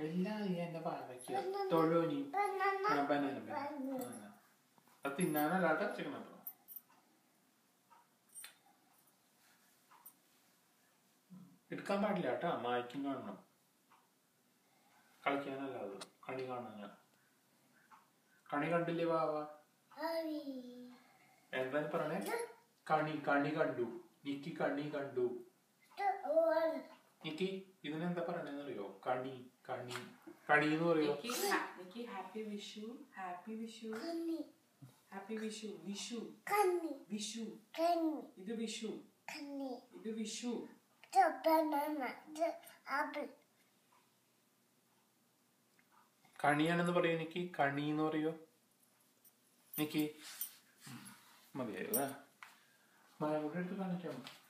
എല്ലാം നീ എന്റെ പാവയ്ക്ക് തൊഴോനി ആ, banana, banana. അത് തിന്നാനല്ലാണ്ട് ചിക്കൻ കേട്ടോ എടുക്കാൻ പാടില്ല കേട്ടാ മായ്ക്കും കാണണം കളിക്കാനല്ല അത് കണി കാണാൻ കണി കണ്ടില്ലേ വാവ എന്താണ് പറയണേ കണി കണി കണ്ടു നിക്കി കണി കണ്ടു നിക്കി ഇതിനെന്താ പറയണെന്നറിയോ കണി കണി കണി എന്ന് പറയോ നിക്കി ha- നിക്കി happy Vishu happy Vishu happy Vishu Vishu Vishu ഇത് വിഷു ഇത് വിഷു കണിയാണെന്ന് പറയോ നിക്കി കണി എന്ന് പറയോ നിക്കി മതിയായോ മഴ കൂടെ എടുത്ത് കാണിക്കാം